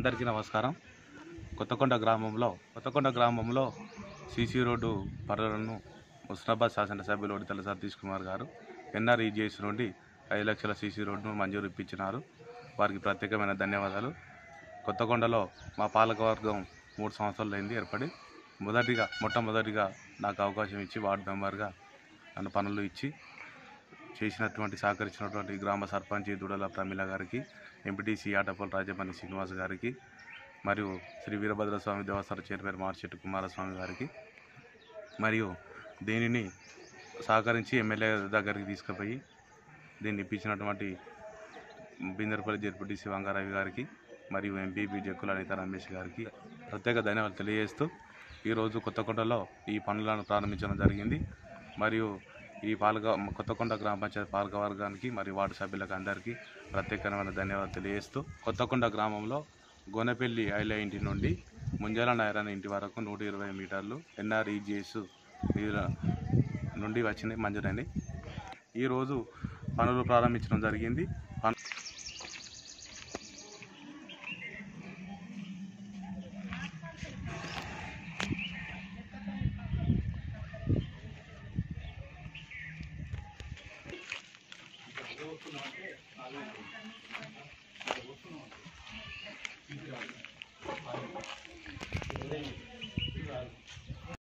అందరికీ నమస్కారం కొత్తకొండ గ్రామంలో కొత్తకొండ గ్రామంలో సీసీ రోడ్డు పనులను ముస్నాబాద్ శాసనసభ్యులు ఒడితల సతీష్ కుమార్ గారు ఎన్ఆర్ఈజిఎస్ నుండి ఐదు లక్షల సీసీ రోడ్డును మంజూరు ఇప్పించినారు వారికి ప్రత్యేకమైన ధన్యవాదాలు కొత్తకొండలో మా పాలకవర్గం మూడు సంవత్సరాలు అయింది ఏర్పడి మొదటిగా మొట్టమొదటిగా నాకు అవకాశం ఇచ్చి వార్డు మెంబర్గా నన్ను పనులు ఇచ్చి చేసినటువంటి సహకరించినటువంటి గ్రామ సర్పంచ్ దుడల ప్రమిళ గారికి ఎంపీటీసీ ఆటపల్లి రాజమణి శ్రీనివాస్ గారికి మరియు శ్రీ వీరభద్రస్వామి దేవస్థాన చైర్మన్ మార్చెట్టు కుమారస్వామి గారికి మరియు దీనిని సహకరించి ఎమ్మెల్యే దగ్గరికి తీసుకుపోయి దీన్ని ఇప్పించినటువంటి బిందర్పల్లి జెడ్పీటీసీ వంగారవి గారికి మరియు ఎంపీ జక్కుల అనిత రమేష్ గారికి ప్రత్యేక ధన్యవాదాలు తెలియజేస్తూ ఈరోజు కొత్తకొండలో ఈ పనులను ప్రారంభించడం జరిగింది మరియు ఈ పాలక కొత్తకొండ గ్రామ పంచాయతీ పాలకవర్గానికి మరియు వార్డు సభ్యులకు అందరికీ ప్రత్యేకమైన ధన్యవాదాలు తెలియజేస్తూ కొత్తకొండ గ్రామంలో గోనెపల్లి ఐల ఇంటి నుండి ముంజాల నాయరన్ ఇంటి వరకు నూట ఇరవై మీటర్లు ఎన్ఆర్ఈజిఎస్ నిధుల నుండి వచ్చినాయి మంజూరైనవి ఈరోజు పనులు ప్రారంభించడం జరిగింది పన్-